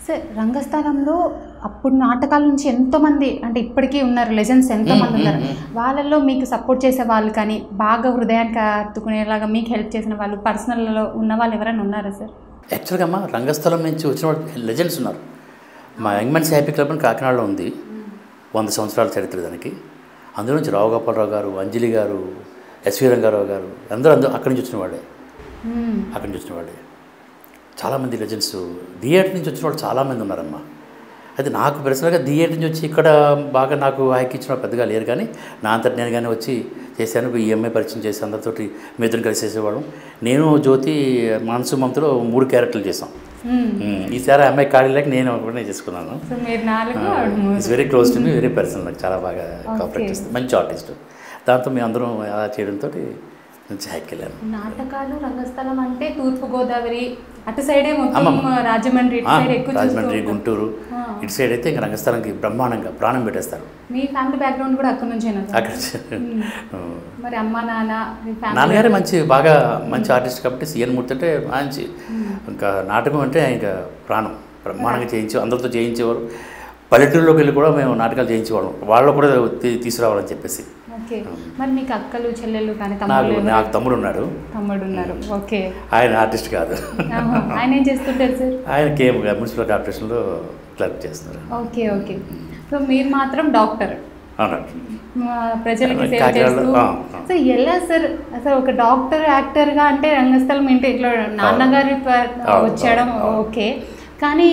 Sir రంగస్థలంలో అప్పుడు నాటకాల నుంచి ఎంతోమంది అంటే ఇప్పటికీ ఉన్నారు లెజెండ్స్ ఎంతోమంది ఉన్నారు వాళ్ళల్లో మీకు సపోర్ట్ చేసే వాళ్ళు కానీ బాగా హృదయానికి హత్తుకునేలాగా మీకు హెల్ప్ చేసిన వాళ్ళు పర్సనల్లో ఉన్న వాళ్ళు ఎవరైనా ఉన్నారా సార్ యాక్చువల్గా అమ్మా రంగస్థలం నుంచి వచ్చిన వాళ్ళు లెజెండ్స్ ఉన్నారు మా యంగ్మెన్స్ హ్యాపీ క్లబ్ అని కాకినాడలో ఉంది వంద సంవత్సరాల చరిత్ర దానికి అందులో నుంచి రావు గోపాలరావు గారు అంజలి గారు ఎస్వి రంగారావు గారు అందరూ అందరూ అక్కడి నుంచి వచ్చిన వాళ్ళే మ్మ్. అక్కడి నుంచి వచ్చిన వాళ్ళే చాలామంది లెజెండ్స్ థియేటర్ నుంచి వచ్చిన వాళ్ళు చాలామంది ఉన్నారమ్మా అయితే నాకు పర్సనల్గా థియేటర్ నుంచి వచ్చి ఇక్కడ బాగా నాకు హైక్ ఇచ్చిన వాళ్ళు పెద్దగా లేరు కానీ నా అంతటి నేను కానీ వచ్చి చేశాను ఈఎంఐ పరిచయం చేసి అందరితోటి మీతో కలిసి చేసేవాళ్ళం నేను జ్యోతి మనసు మమతలో మూడు క్యారెక్టర్లు చేసాం మ్మ్. ఉమ్, ఈసారి ఆ అమ్మాయి ఖాళీ లేక నేను ఒకనే చేసుకున్నాను సో మీరు నాలుగు ఆవిడ మూడు. It's very close to me very personal నాకు చాలా బాగా కోఆపరేట్ చేస్తుంది మంచి ఆర్టిస్ట్ దాంతో మేము అందరం అలా చేయడంతో మంచి హ్యాక్ వెళ్ళాను నాటకాలు రంగస్థలం అంటే తూర్పు గోదావరి అటు సైడే మొత్తం అమ్మమ్మ. రాజమండ్రి ఇటు ఆ, సైడ్ ఎక్కువ చూస్తూ రాజమండ్రి ఉంటాం. గుంటూరు ఆ. ఇటు సైడ్ అయితే ఇంకా రంగస్థలంకి బ్రహ్మాండంగా ప్రాణం పెట్టేస్తారు మీ ఫ్యామిలీ బ్యాక్గ్రౌండ్ కూడా అక్కడ నుంచేనా సార్? అక్కడ మ్మ్. మరి అమ్మ నాన్న మీ ఫ్యామిలీ నాన్నగారే మంచి బాగా మంచి ఆర్టిస్ట్ కాబట్టి సీఎన్ మూర్తి అంటే మంచి ఇంకా నాటకం అంటే ఇంకా ప్రాణం బ్రహ్మాండంగా చేయించే అందరితో చేయించేవారు పల్లెటూరులోకి వెళ్ళి కూడా మేము నాటకాలు చేయించేవాళ్ళం వాళ్ళు కూడా తీ- తీసుకురావాలని చెప్పేసి ఓకే మరి మీకు అక్కలు చెల్లెళ్ళు కానీ నాకు తమ్ముళ్ళు ఎవరు? నాకు తమ్ముడు ఉన్నాడు తమ్ముడు ఉన్నారు ఓకే ఆయన ఆర్టిస్ట్ కాదు ఆహా. ఆయన ఏం చేస్తుంటారు సార్ ఆయన కేఎం మున్సిపల్ కార్పొరేషన్లో క్లర్క్ చేస్తున్నారు ఓకే ఓకే సో మీరు మాత్రం డాక్టర్ అవునండి మా ప్రజలకి సేవ కాకినాడలో, చేస్తూ ఆ, ఆ. సో ఎలా సార్ అసలు ఒక డాక్టర్ యాక్టర్గా అంటే రంగస్థలం ఏంటి ఇట్లా నాన్నగారి ప- అవును, వచ్చేయడం అవును. ఓకే కానీ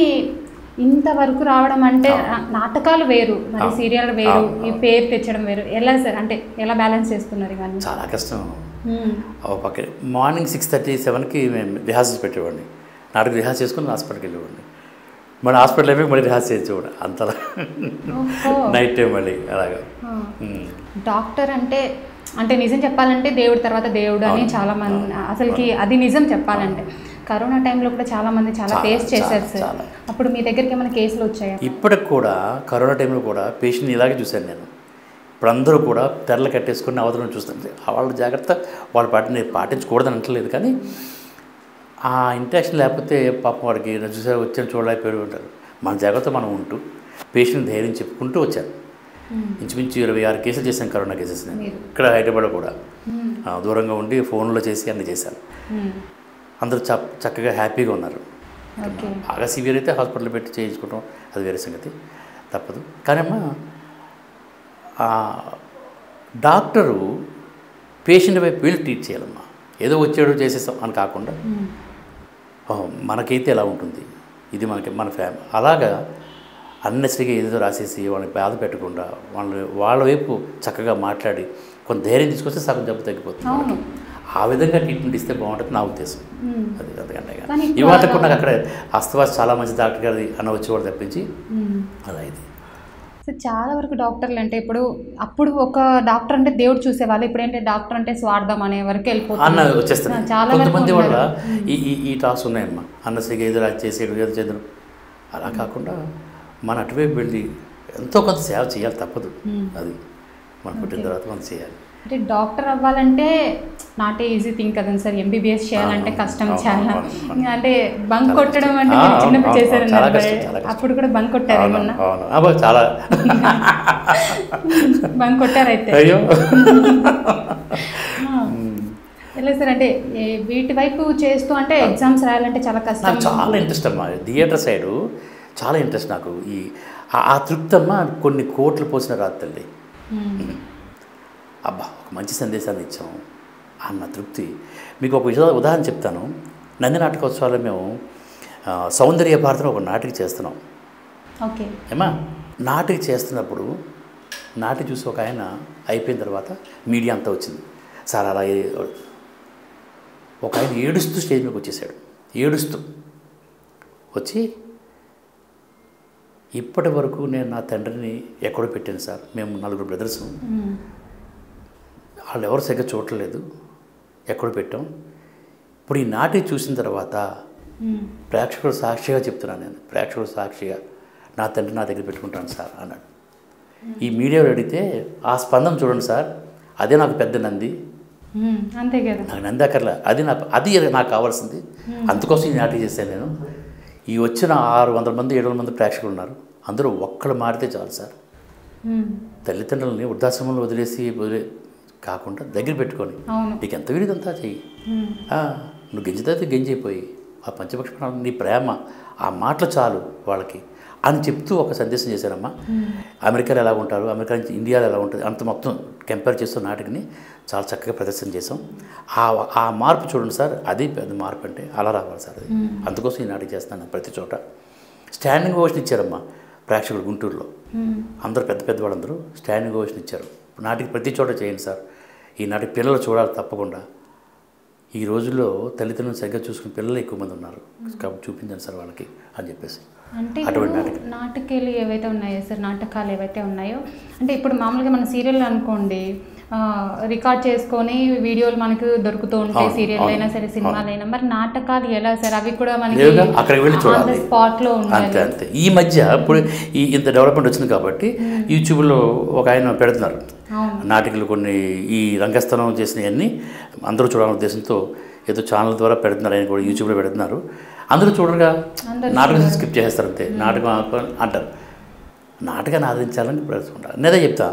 ఇంతవరకు రావడం అంటే నా- నాటకాలు వేరు మరి అవును. సీరియల్ వేరు అవును, ఈ అవును. పేరు తెచ్చడం వేరు ఎలా సార్ అంటే ఎలా బ్యాలెన్స్ చేస్తున్నారు ఇవన్నీ చాలా కష్టం మ్మ్. ఓ పక్క మార్నింగ్ సిక్స్ థర్టీ సెవెన్కి మేము రిహార్సల్స్ పెట్టేవాడిని నాటకు రిహార్స్ చేసుకుని హాస్పిటల్కి వెళ్ళేవాడిని మళ్ళీ హాస్పిటల్ అయిపోయి మళ్ళీ రిహార్స్ చేసేవాడు అంతలా ఓహో. నైట్ టైం మళ్ళీ అలాగా ఆ. ఉమ్. డాక్టర్ అంటే అంటే నిజం చెప్పాలంటే దేవుడి తర్వాత దేవుడు అని అవును, చాలా మంది అవును, అసలుకి అది నిజం చెప్పాలంటే కరోనా టైంలో కూడా చాలా మంది చాలా చాలా, ఫేస్ చేశారు చాలా, సార్ చాలా. అప్పుడు మీ దగ్గరికి ఏమైనా కేసులు వచ్చాయా ఇప్పటికి కూడా కరోనా టైంలో కూడా పేషెంట్ని ఇలాగే చూశాను నేను ఇప్పుడు అందరూ కూడా తెరలు కట్టేసుకుని అవతలను చూస్తుంటే వాళ్ళ జాగ్రత్త వాళ్ళ పాటిని పాటించకూడదని అంటలేదు కానీ ఆ ఇంట్రాక్షన్ లేకపోతే పాపం వాడికి చూసారు వచ్చాను చూడలేకపోయి ఉంటారు మన జాగ్రత్త మనం ఉంటూ పేషెంట్ ధైర్యం చెప్పుకుంటూ వచ్చాను ఇంచుమించు ఇరవై ఆరు కేసులు చేశాను కరోనా కేసెస్ నేను మీరు? ఇక్కడ హైదరాబాద్ కూడా మ్మ్. ఆ, దూరంగా ఉండి ఫోన్లో చేసి అన్ని చేశాను మ్మ్. అందరూ చ- చక్కగా హ్యాపీగా ఉన్నారు ఓకే బాగా సివియర్ అయితే హాస్పిటల్ పెట్టి చేయించుకోవడం అది వేరే సంగతి తప్పదు కానీ అమ్మా ఆ డాక్టరు పేషెంట్ వైపు వీళ్ళు ట్రీట్ చేయాలమ్మా ఏదో వచ్చాడు చేసేస్తాం అని కాకుండా మ్మ్. "ఓ, మనకైతే ఎలా ఉంటుంది ఇది మనకి మన ఫ్యామిలీ అలాగా అన్నెసరిగా ఏదో రాసేసి వాళ్ళని బాధ పెట్టకుండా వాళ్ళు వాళ్ళ వైపు చక్కగా మాట్లాడి కొంత ధైర్యం తీసుకొస్తే సగం జబ్బు తగ్గిపోతుంది అవును ఆ విధంగా ట్రీట్మెంట్ ఇస్తే బాగుంటుంది నా ఉద్దేశం మ్మ్. అది అంతకంటే కానీ ఇప్పుడు ఇవాళ అలా- కూడా నాకు అక్కడ అస్తవాస్ చాలా మంచి డాక్టర్ గారి అన్న వచ్చేవాడు తప్పించి మ్మ్. అలా ఇది సో చాలా వరకు డాక్టర్లు అంటే ఇప్పుడు అప్పుడు ఒక డాక్టర్ అంటే దేవుడు చూసేవాళ్ళు ఇప్పుడు ఏంటంటే డాక్టర్ అంటే స్వార్థం అనే వరకు అన్న వెళ్ళిపోతున్నారు వచ్చేస్తాను ఆ, చాలా వరకు కొంతమంది వాళ్ళ ఉన్నారు. ఈ ఈ ఈ టాస్ ఉన్నాయమ్మా అన్నసిగా ఏదో అది చేసేయడం ఏదో చేద్దాం అలా కాకుండా మన అటువైపు వెళ్ళి ఎంతో కొంత సేవ చేయాలి తప్పదు మ్మ్. అది మనం పుట్టిన తర్వాత మనం చేయాలి అంటే డాక్టర్ అవ్వాలంటే నాట్ ఈజీ థింగ్ కదండి సార్ ఎంబీబీఎస్ చేయాలంటే అవును, కష్టం అవును, చాలా అవును, అవును. ఇంకా అంటే బంక్ చాలా కొట్టడం కష్టం. అంటే ఆ, మీరు అవును, చిన్నప్పుడు అవును, చేశారు చాలా అన్నారు కష్టం, కదా. చాలా కష్టం. అప్పుడు కూడా బంక్ కొట్టారు అవును ఏమన్నా అవును అబ్బో చాలా బంక్ కొట్టారైతే అయ్యో ఎలా సార్ అంటే ఏ- వీటి వైపు చేస్తూ అంటే ఎగ్జామ్స్ రాయాలంటే చాలా కష్టం నాకు చాలా ఇంట్రెస్ట్ అమ్మా థియేటర్ సైడు చాలా ఇంట్రెస్ట్ నాకు ఈ ఆ- ఆ తృప్తి అమ్మ కొన్ని కోట్లు పోసిన రాదు తల్లి మ్మ్. అబ్బా ఒక మంచి సందేశాన్ని ఇచ్చాం అన్న తృప్తి మీకు ఒక విషయం ఉదాహరణ చెప్తాను నంది నాటకోత్సవాల్లో మేము ఆ, సౌందర్య భారతం ఒక నాటిక చేస్తున్నాం ఓకే ఏమా నాటిక చేస్తున్నప్పుడు నాటి చూసి ఒక ఆయన అయిపోయిన తర్వాత మీడియా అంతా వచ్చింది సార్ అలా ఏ- ఒక ఆయన ఏడుస్తూ స్టేజ్ మీదకి వచ్చేసాడు ఏడుస్తూ వచ్చి ఇప్పటి వరకు నేను నా తండ్రిని ఎక్కడో పెట్టాను సార్ మేము నలుగురు బ్రదర్స్ మ్మ్. వాళ్ళు ఎవరు సరిగ్గా చూడలేదు ఎక్కడ పెట్టాం ఇప్పుడు ఈ నాటి చూసిన తర్వాత మ్మ్. ప్రేక్షకుడు సాక్షిగా చెప్తున్నాను నేను ప్రేక్షకుడు సాక్షిగా నా తండ్రి నా దగ్గర పెట్టుకుంటాను సార్ అన్నాడు ఈ మీడియాలో అడిగితే ఆ స్పందన చూడండి సార్ అదే నాకు పెద్ద నంది మ్మ్. అంతే కదా నాకు నంది అక్కర్లే అది నా అది నాకు కావాల్సింది అందుకోసం ఈ నాటి చేశాను నేను ఈ వచ్చిన ఆరు వందల మంది ఏడు వందల మంది ప్రేక్షకులు ఉన్నారు అందరూ ఒక్కళ్ళు మారితే చాలు సార్ మ్మ్. తల్లిదండ్రులని వృద్ధాశ్రమంలో వదిలేసి వదిలే కాకుండా దగ్గర పెట్టుకొని అవును నీకు ఎంత వీడిదంతా చెయ్యి మ్మ్. ఆ, నువ్వు గెంజితే గెంజైపోయి ఆ పంచపక్ష ప్రాణం నీ ప్రేమ ఆ మాటలు చాలు వాళ్ళకి అని చెప్తూ ఒక సందేశం చేశారమ్మా అమెరికాలో ఎలా ఉంటారు అమెరికా నుంచి ఇండియాలో ఎలా ఉంటుంది అంత మొత్తం కంపేర్ చేస్తూ నాటికని చాలా చక్కగా ప్రదర్శన చేసాం ఆ ఆ మార్పు చూడండి సార్ అది పెద్ద మార్పు అంటే అలా రావాలి సార్ అది అందుకోసం ఈ నాటిక చేస్తాను ప్రతి చోట స్టాండింగ్ ఓషన్ ఇచ్చారమ్మా ప్రేక్షకులు గుంటూరులో మ్మ్. అందరూ పెద్ద పెద్ద వాళ్ళందరూ స్టాండింగ్ ఓషన్ ఇచ్చారు నాటికి ప్రతి చోట చేయండి సార్ ఈ నాటి పిల్లలు చూడాలి తప్పకుండా ఈ రోజుల్లో తల్లిదండ్రులను సరిగ్గా చూసుకునే పిల్లలు ఎక్కువ మంది ఉన్నారు కాబట్టి చూపించండి సార్ వాళ్ళకి అని చెప్పేసి అంటే అటువంటి ఇప్పుడు నాటకాలు ఏవైతే ఉన్నాయో సార్ నాటకాలు ఏవైతే ఉన్నాయో అంటే ఇప్పుడు మామూలుగా మన సీరియల్ అనుకోండి ఆ, రికార్డ్ చేసుకొని వీడియోలు మనకు దొరుకుతూ ఉంటాయి అవును, సీరియల్ అయినా అవును, సరే సినిమాలు అయినా మరి నాటకాలు ఎలా సార్ అవి కూడా మనకి లేదుగా అక్కడికి వెళ్ళి చూడాలి స్పాట్ లో అంతే ఉండాలి అంతే ఈ మధ్య ఇప్పుడు ఈ ఇంత డెవలప్మెంట్ వచ్చింది కాబట్టి యూట్యూబ్లో ఒక ఆయన పెడుతున్నారు అవును నాటికలు కొన్ని ఈ రంగస్థలం చేసినవన్నీ అందరూ చూడాలనే ఉద్దేశంతో ఏదో ఛానల్ ద్వారా పెడుతున్నారు ఆయన కూడా యూట్యూబ్లో పెడుతున్నారు అందరూ చూడరుగా అందరూ నాటకం స్కిప్ చేస్తారు అంతే నాటకం ఆపు- అంటారు నాటకాన్ని ఆదరించాలని ప్రయత్నించుకుంటారు నేనే చెప్తా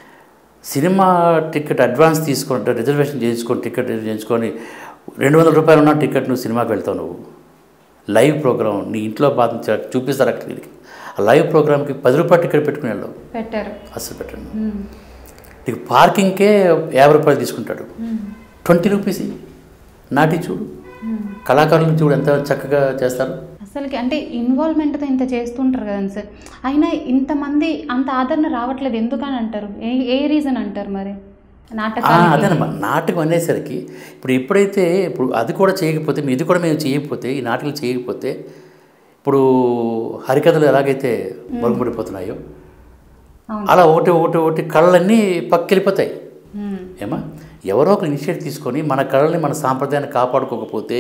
సినిమా టికెట్ అడ్వాన్స్ తీసుకుంటే రిజర్వేషన్ చేయించుకొని టికెట్ చేయించుకొని రెండు వందల రూపాయలు ఉన్న టికెట్ నువ్వు సినిమాకి వెళ్తావు నువ్వు లైవ్ ప్రోగ్రామ్ నీ ఇంట్లో బాధ చూపిస్తారు అక్కడికి ఆ లైవ్ ప్రోగ్రామ్కి పది రూపాయలు టికెట్ పెట్టుకుని వెళ్ళవు పెట్టారు అసలు పెట్టండి మ్మ్. నీకు పార్కింగ్కే యాభై రూపాయలు తీసుకుంటాడు మ్మ్. ట్వంటీ రూపీస్ ఇయ్యి. నాటి చూడు మ్మ్. కళాకారులను చూడు ఎంత చక్కగా చేస్తారు అసలుకి అంటే ఇన్వాల్వ్మెంట్తో ఇంత చేస్తుంటారు కదండి సార్ అయినా ఇంతమంది అంత ఆదరణ రావట్లేదు ఎందుకని అంటారు ఏ ఏ రీజన్ అంటారు మరి ఆ, నాటకాలు అదేనమ్మా నాటకం అనేసరికి ఇప్పుడు ఎప్పుడైతే ఇప్పుడు అది కూడా చేయకపోతే మీ ఇది కూడా మేము చేయకపోతే ఈ నాటకాలు చేయకపోతే ఇప్పుడు హరికథలు ఎలాగైతే మరుగుపడిపోతున్నాయో అవును అలా ఒకటి ఒకటి ఒకటి కళ్ళన్నీ పక్కెళ్ళిపోతాయి మ్మ్. ఏమా ఎవరో ఒక ఇనిషియేటివ్ తీసుకొని మన కళల్ని మన సాంప్రదాయాన్ని కాపాడుకోకపోతే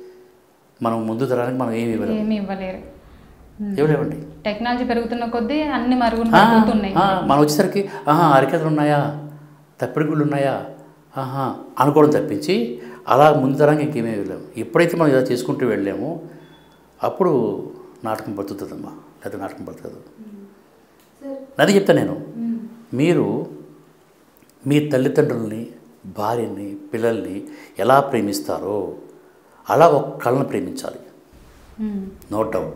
మనం ముందు తరానికి మనం ఏమి ఇవ్వలేము ఏమీ ఇవ్వలేరు ఇవ్వలేమండి టెక్నాలజీ పెరుగుతున్న కొద్దీ అన్ని మరుగున ఆ, పడిపోతున్నాయి ఆ, మనం వచ్చేసరికి ఆహా అరికథలు ఉన్నాయా తప్పిడి గుళ్ళు ఉన్నాయా ఆహా అనుకోవడం తప్పించి అలా ముందు తరానికి ఇంకేమీ వెళ్ళాము ఎప్పుడైతే మనం ఇలా చేసుకుంటూ వెళ్ళామో అప్పుడు నాటకం బతుకుతుందమ్మా లేదా నాటకం బతకదు అది చెప్తాను నేను మ్మ్. మీరు మీ తల్లిదండ్రుల్ని భార్యని పిల్లల్ని ఎలా ప్రేమిస్తారో అలా ఒక కళను ప్రేమించాలి మ్మ్. నో డౌట్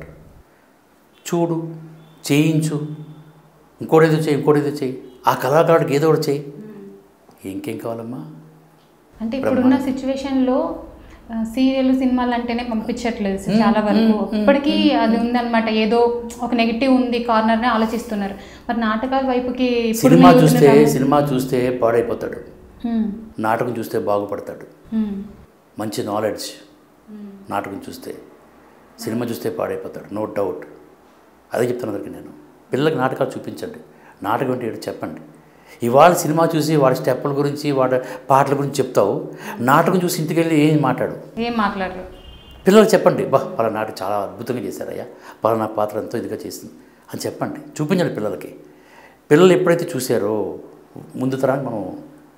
చూడు చేయించు ఇంకోటేదో చేయి ఇంకోటేదో చేయి ఆ కళాకారుడికి ఏదో ఒకటి చేయి ఇంకేం కావాలమ్మా అంటే ఇప్పుడున్న సిచ్యువేషన్లో సీరియల్ సినిమాలు అంటేనే పంపించట్లేదు సార్ చాలా వరకు ఇప్పటికీ అది ఉందన్నమాట ఏదో ఒక నెగిటివ్ ఉంది కార్నర్నే ఆలోచిస్తున్నారు మరి నాటకాల వైపుకి ఇప్పుడు సినిమా మీ చూస్తే యూత్ని సినిమా చూస్తే పాడైపోతాడు మ్మ్. నాటకం చూస్తే బాగుపడతాడు మ్మ్. మంచి నాలెడ్జ్ నాటకం చూస్తే సినిమా చూస్తే పాడైపోతాడు నో డౌట్ అదే చెప్తాను అందరికి నేను పిల్లలకి నాటకాలు చూపించండి నాటకం అంటే ఏంటో చెప్పండి ఇవాళ సినిమా చూసి వాడి స్టెప్పుల గురించి వాడి పాటల గురించి చెప్తావు నాటకం చూసి ఇంటికి వెళ్ళి ఏం మాట్లాడు ఏం మాట్లాడరు పిల్లలు చెప్పండి బా పలానా నాటకం చాలా అద్భుతంగా చేశారయ్యా పలానా పాత్ర ఎంతో ఇదిగా చేసింది అని చెప్పండి చూపించండి పిల్లలకి పిల్లలు ఎప్పుడైతే చూసారో ముందు తరానికి మనం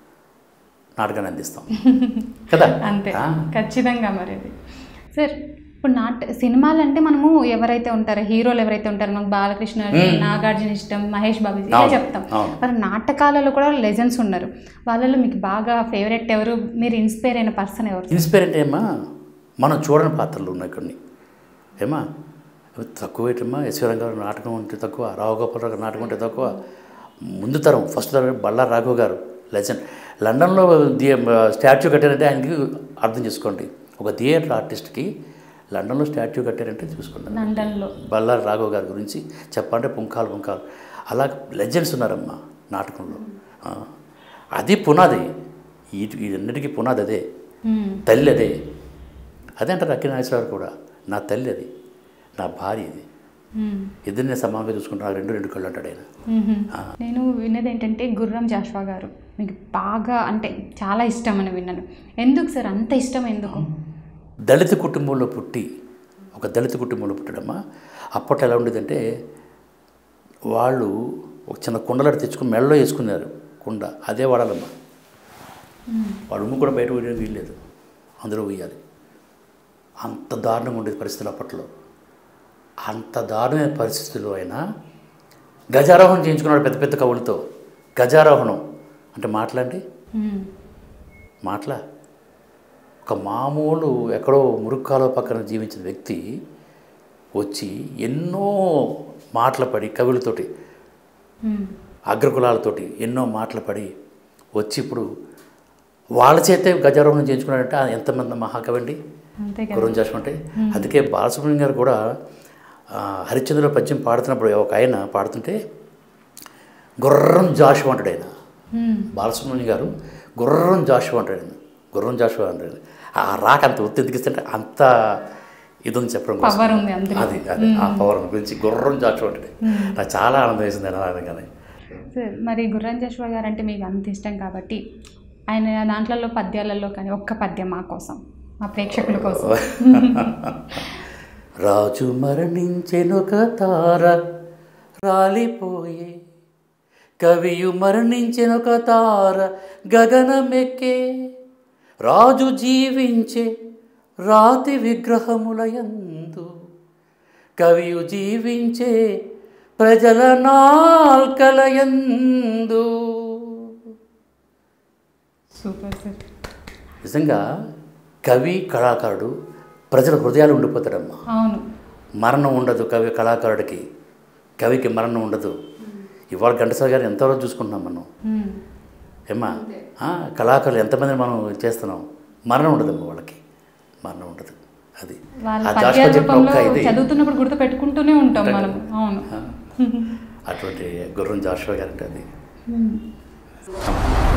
నాటకాన్ని అందిస్తాం కదా అంతే ఆ? ఖచ్చితంగా మరి అది సార్ ఇప్పుడు నాట సినిమాలు అంటే మనము ఎవరైతే ఉంటారో హీరోలు ఎవరైతే ఉంటారో మనకు బాలకృష్ణ నాగార్జున ఇష్టం మహేష్ బాబు ఇలా అవును, చెప్తాం అవును. మరి నాటకాలలో కూడా లెజెండ్స్ ఉన్నారు వాళ్ళలో మీకు బాగా ఫేవరెట్ ఎవరు మీరు ఇన్స్పైర్ అయిన పర్సన్ ఎవరు ఇన్స్పైర్ అంటే ఏమా మనం చూడని పాత్రలు ఉన్నాయి కొన్ని ఏమా అవి తక్కువ ఏంటమ్మా యశ్వరం గారు నాటకం ఉంటే తక్కువ రావు గోపాలరావు గారు నాటకం ఉంటే తక్కువ ముందు తరం ఫస్ట్ తరం బళ్ళారి రాఘవ్ గారు లెజెండ్ లండన్లో ది స్టాచ్యూ కట్టారంటే ఆయనకి అర్థం చేసుకోండి ఒక థియేటర్ ఆర్టిస్ట్కి లండన్లో స్టాచ్యూ కట్టారంటే చూసుకోండి లండన్లో బళ్ళారి రాఘవ్ గారి గురించి చెప్పాలంటే పుంకాలు పుంకాలు అలా లెజెండ్స్ ఉన్నారమ్మా నాటకంలో ఆ, అది పునాది ఈ వీటన్నిటికీ పునాది అదే మ్మ్. తల్లి అదే అదే అంటారు అక్కిన నాగేశ్వరరావు కూడా నా తల్లి అది నా భార్య ఇది మ్మ్. ఇద్దరిని సమానంగా చూసుకుంటున్నా రెండు రెండు కళ్ళు అంటాడు ఆయన మ్మ్. నేను విన్నది ఏంటంటే గుర్రం జాషువా గారు మీకు బాగా అంటే చాలా ఇష్టం అని విన్నాను ఎందుకు సార్ అంత ఇష్టం ఎందుకు దళిత కుటుంబంలో పుట్టి ఒక దళిత కుటుంబంలో పుట్టడమ్మా అప్పట్లో ఎలా ఉండేదంటే వాళ్ళు ఒక చిన్న కుండలాట తెచ్చుకుని మెడలో వేసుకున్నారు కుండ అదే వాడాలమ్మా వాడు ఉమ్ము కూడా బయట పోయడం వీల్లేదు అందరూ పోయాలి అంత దారుణంగా ఉండేది పరిస్థితులు అప్పట్లో అంత దారుణమైన పరిస్థితుల్లో అయినా గజారోహణం చేయించుకున్నాడు పెద్ద పెద్ద కవులతో గజారోహణం అంటే మాట్లాడి మ్మ్. మాటల ఒక మామూలు ఎక్కడో మురుక్కాలో పక్కన జీవించిన వ్యక్తి వచ్చి ఎన్నో మాటలు పడి కవులతోటి మ్మ్. అగ్రకులాలతోటి ఎన్నో మాటలు పడి వచ్చి ఇప్పుడు వాళ్ళ చేతే గజారోహణం చేయించుకున్నాడంటే ఆ ఎంతమంది మహాకవి అండి అంతే కదా గురం చేసుకుంటే అందుకే బాలసుబ్రహ్మణ్యం గారు కూడా ఆ, హరిశ్చంద్ర పద్యం పాడుతున్నప్పుడు ఒక ఆయన పాడుతుంటే గుర్రం జాషు అంటాడు ఆయన మ్మ్. బాలసుబ్రహ్మణ్యం గారు గుర్రం జాషు అంటాడు ఆయన గుర్రం జాషు అంటాడు ఆ రాక అంత ఒత్తి ఎందుకిస్తుంటే అంత ఇది ఉంది చెప్పడం కోసం. పవర్ ఉంది అందులో అది అది ఆ పవర్ గురించి గుర్రం జాషు అంటాడు నాకు చాలా ఆనందం వేసింది ఆయన కానీ సార్, మరి గుర్రం జశ్వ గారు అంటే మీకు అంత ఇష్టం కాబట్టి ఆయన దాంట్లలో పద్యాలలో కానీ ఒక్క పద్యం మా కోసం మా ప్రేక్షకుల కోసం రాజు మరణించెనొక తార రాలిపోయే కవియు మరణించెనొక తార గగనమెక్కే రాజు జీవించే రాతి విగ్రహములయందు కవియు జీవించే ప్రజల నాల్కలయందు సూపర్ సార్ నిజంగా కవి కళాకారుడు ప్రజల హృదయాలు ఉండిపోతాడమ్మా అవును మరణం ఉండదు కవి కళాకారుడికి కవికి మరణం ఉండదు ఇవాళ ఘంటసాల గారిని ఎంతవరకు చూసుకుంటున్నాం మనం మ్మ్. ఏమ్మా ఆ, కళాకారులు ఎంతమంది మనం చేస్తున్నాం మరణం ఉండదమ్మా వాళ్ళకి మరణం ఉండదు అది వాళ్ళ ఆ పద్యాల జాషువా చెప్పిన రూపంలో ఒక్క ఇది చదువుతున్నప్పుడు గుర్తు పెట్టుకుంటూనే ఉంటాం మనం అవును ఆ, అటువంటి గుర్రం జాషువా గారంటే అది మ్మ్.